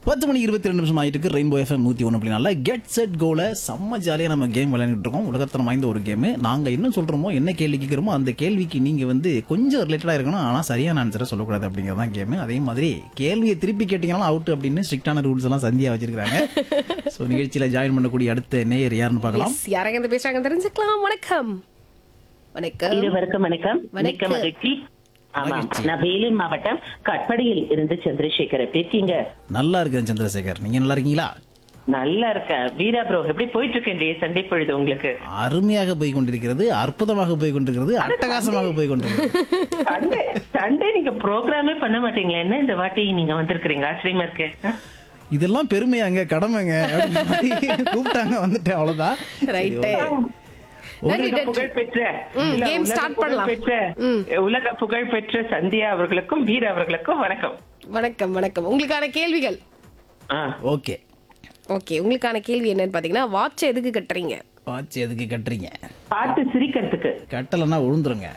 பத்து மணி இருபத்தி ரெண்டு நிமிஷம் ஆயிட்டு இருக்கு ரெயின்போ எஃப்எம் நூத்தி ஒன்று அப்படினால கெட் செட் கோல செம்ம ஜாலியா நம்ம கேம் விளையாண்டுட்டு இருக்கோம் உலகத்தரம் வாய்ந்த ஒரு கேம் நாங்க என்ன சொல்றோமோ என்ன கேள்வி கேட்கிறோமோ அந்த கேள்விக்கு நீங்க வந்து கொஞ்சம் ரிலேட்டடா இருக்கணும் ஆனா சரியான ஆன்சரை சொல்லக்கூடாது அப்படிங்கறதான் கேம் அதே மாதிரி கேள்வியை திருப்பி கேட்டீங்கன்னா அவுட் அப்படின்னு ஸ்ட்ரிக்டான ரூல்ஸ் எல்லாம் சந்தியா வச்சிருக்காங்க சோ நிகழ்ச்சியில ஜாயின் பண்ணக்கூடிய அடுத்த நேயர் யாருன்னு பார்க்கலாம் Yes, யாரங்க இருந்து பேசுறாங்க தெரிஞ்சுக்கலாம் வணக்கம் வணக்கம் இருவருக்கும் வணக்கம் மிக்க வணக்கம். மகிழ்ச்சி ஆமா மகிழ்ச்சி. நான் வேலூர் மாவட்டம் கட்படியில் இருந்து சந்திரசேகர் எப்படி இருக்கீங்க நல்லா இருக்கேன் சந்திரசேகர் நீங்க நல்லா இருக்கீங்களா நல்லா இருக்கேன் வீரா ப்ரோ எப்படி போயிட்டு இருக்கு இன்றைய சண்டை பொழுது உங்களுக்கு அருமையாக போய் கொண்டிருக்கிறது அற்புதமாக போய் கொண்டிருக்கிறது அட்டகாசமாக போய் கொண்டிருக்கிறது சண்டே சண்டே நீங்க ப்ரோக்ராமே பண்ண மாட்டீங்களா என்ன இந்த வாட்டி நீங்க வந்திருக்கிறீங்க ஆச்சரியமா இருக்கு இதெல்லாம் பெருமையாங்க கடமைங்க அப்படின்னு மாதிரி கூப்பிட்டாங்க வந்துட்டேன் அவ்வளவுதான் ரைட் நன்றி உலக நன்றி புகழ் பெற்ற ம், இல்ல, game உலக start புகழ் பண்ணலாம். பெற்ற ம். உலக புகழ் பெற்ற சந்தியா அவர்களுக்கும் வீர அவர்களுக்கும் வணக்கம் வணக்கம் வணக்கம் உங்களுக்கான கேள்விகள் ஆ ஓகே ஓகே உங்களுக்கான கேள்வி என்னன்னு பாத்தீங்கன்னா வாட்ச் எதுக்கு கட்டுறீங்க வாட்ச் எதுக்கு கட்டுறீங்க பார்த்து சிரிக்கிறதுக்கு கட்டலைன்னா விழுந்துருங்க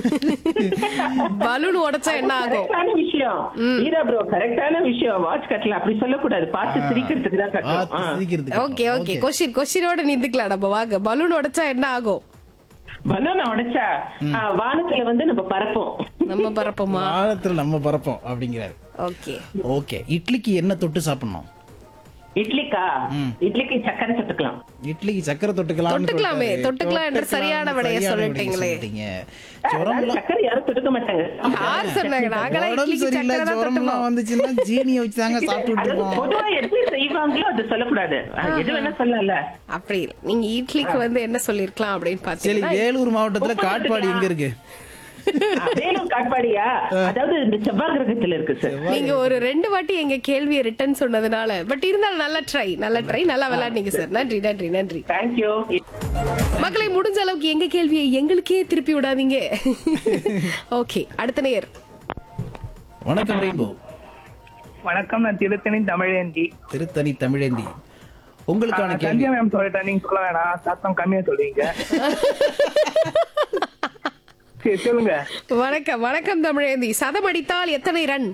பலூன் உடைச்சா என்ன ஆகும் கரெக்டான விஷயம் வீரா ப்ரோ கரெக்டான விஷயம் வாட்ச் கட்டல அப்படி சொல்லக்கூடாது பார்த்து சிரிக்கிறதுக்கு தான் பார்த்து கட்டணும் ஆ. சிரிக்கிறதுக்கு ஓகே ஓகே கொஸ்டின் கொஸ்டினோட நிந்துக்கலாம் நம்ம வாங்க பலூன் உடைச்சா என்ன ஆகும் பலூனை உடைச்சா ஆ, வானத்துல வந்து நம்ம பறப்போம் நம்ம பரப்போமா வாரத்துல நம்ம பறப்போம் அப்படிங்கிறாரு ஓகே ஓகே இட்லிக்கு என்ன தொட்டு சாப்பிடணும் இட்லிக்கா இட்லிக்கு சக்கரை தொட்டுக்கலாம் இட்லிக்கு சக்கரை தொட்டுக்கலாம் தொட்டுக்கலாமே, தொட்டுக்கலாம் என்ற சரியான விடையை சொல்லிட்டீங்களே. அதனால சக்கரை யாரும் தொட்டுக்க மாட்டாங்க யார் சொன்னாங்க நாங்களா உடம்பு இட்லிக்கு சரியில்லை சக்கரை தான் ஜுரம்லாம் தொட்டுப்போம் வந்துச்சுன்னா ஜீனியை வச்சு தாங்க சாப்பிட்டு அதாவது இருக்கோம் பொதுவா எப்படி செய்வாங்களோ அது சொல்லக்கூடாது ஆ, எது வேணா சொல்லல அப்படி இல்ல நீங்க இட்லிக்கு வந்து என்ன சொல்லிருக்கலாம் அப்படின்னு சரி பாத்தீங்கன்னா வேலூர் மாவட்டத்துல காட்பாடி எங்க இருக்கு வேலூர் காட்பாடியா அதாவது இந்த செவ்வாய் கிரகத்துல இருக்கு சார் நீங்க ஒரு ரெண்டு வாட்டி எங்க கேள்வியை ரிட்டர்ன் சொன்னதுனால பட் இருந்தாலும் நல்ல ட்ரை நல்ல ட்ரை நல்லா விளையாடுனீங்க சார் நன்றி நன்றி நன்றி தேங்க்யூ மக்களை முடிஞ்ச அளவுக்கு எங்க கேள்வியை எங்களுக்கே திருப்பி விடாதீங்க ஓகே அடுத்த நேர் வணக்கம் ரெயின்போ வணக்கம் நான் திருத்தணி தமிழேந்தி திருத்தணி தமிழேந்தி உங்களுக்கான கேள்வி சந்தியா மேம் சொல்லிட்டேன் நீங்க சொல்ல வேணாம் சத்தம் கம்மியா சொல்றீங்க சரி சொல்லுங்க வணக்கம் வணக்கம் தமிழேந்தி சதம் அடித்தால் எத்தனை ரன்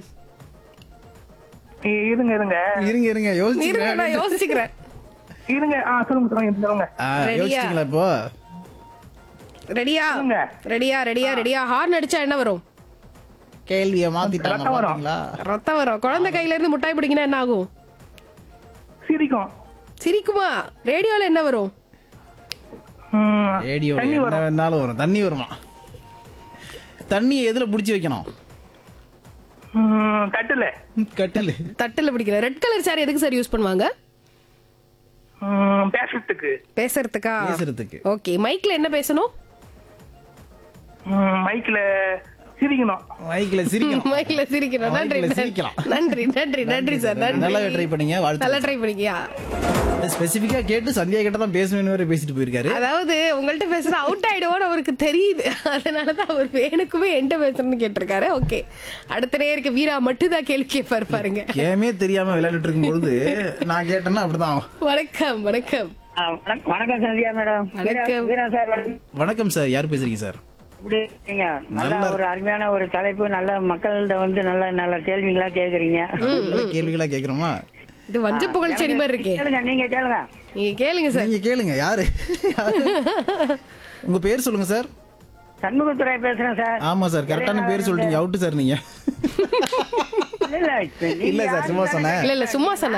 இ- இருங்க இருங்க இருங்க இருங்க இருங்க யோசிச்சுக்கிறேன் நான் யோசிச்சுக்கிறேன் இருங்க ஆ சொல்லுங்க சொல்லுங்க சொல்லுங்க ஆ, ரெடியா? யோசிச்சிங்களா இப்போ ரெடியா சொல்லுங்க. ரெடியா ரெடியா ரெடியா ஹார்ன் அடிச்சா என்ன வரும் கேள்விய மாத்திட்டாங்க ரத்தம் வரும். பாத்தீங்களா ரத்தம் வரும் குழந்தை கையில இருந்து முட்டாய் பிடிக்கினா என்ன ஆகும் சிரிக்கும் சிரிக்குமா ரேடியோல என்ன வரும் ம், ரேடியோ தண்ணி என்ன வரும் வேணாலும் வரும் தண்ணி வருமா தண்ணியை எதுல புடிச்சு வைக்கணும் ம், தட்டுல கட்டில் தட்டுல பிடிக்கிற ரெட் கலர் சாரி எதுக்கு சார் யூஸ் பண்ணுவாங்க ம், பேசுறதுக்கு பேசுறதுக்கா பேசுறதுக்கு. ஓகே மைக்ல என்ன பேசணும் ம், மைக்ல சிரிக்கணும் மைக்ல சிரிக்கணும் மைக்ல சிரிக்கணும் நன்றி மைக்ல நன்றி. சிரிக்கலாம். நன்றி நன்றி நன்றி சார் நன்றி நல்லா ட்ரை பண்ணீங்க நல்லா வாழ்த்து ட்ரை பண்ணிக்கியா ஸ்பெசிபிக்கா கேட்டு சந்தியா கிட்ட தான் பேசணும்னு வேற பேசிட்டு போயிருக்காரு அதாவது உங்கள்ட்ட பேசுற அவுட் ஆயிடுவோம்னு அவருக்கு தெரியுது அதனாலதான் அவர் வேணுக்குமே என்கிட்ட பேசுறேன்னு கேட்டிருக்காரு ஓகே அடுத்த நேருக்கு வீரா மட்டும் தான் கேள்வி கேட்பாரு பாருங்க கேமே தெரியாம விளையாடிட்டு இருக்கும் பொழுது நான் கேட்டேன்னா அப்படிதான் ஆகும். வணக்கம் வணக்கம் வணக்கம் சந்தியா மேடம் வணக்கம். வீரா சார் வணக்கம் சார் யார் பேசுறீங்க சார் எப்படி இருக்கீங்க நல்ல நல்லா ஒரு அருமையான ஒரு தலைப்பு நல்ல மக்கள்கிட்ட வந்து நல்ல நல்ல கேள்விங்களா கேக்குறீங்க நல்ல கேள்விகளா கேக்குறோமா இது வஞ்ச புகழ் செடி மாதிரி இருக்கே கேளுங்க நீங்க கேளுங்க நீங்க கேளுங்க சார் நீங்க கேளுங்க யாரு யாரு? உங்க பேர் சொல்லுங்க சார் சண்முகத்துறை பேசுறேன் சார் ஆமா சார் கரெக்டான பேர் சொல்லிட்டீங்க அவுட்டு சார் நீங்க இல்ல, இல்ல இப்ப நீங்க இல்ல சார் சும்மா சொன்னேன் இல்ல இல்ல சும்மா சொன்ன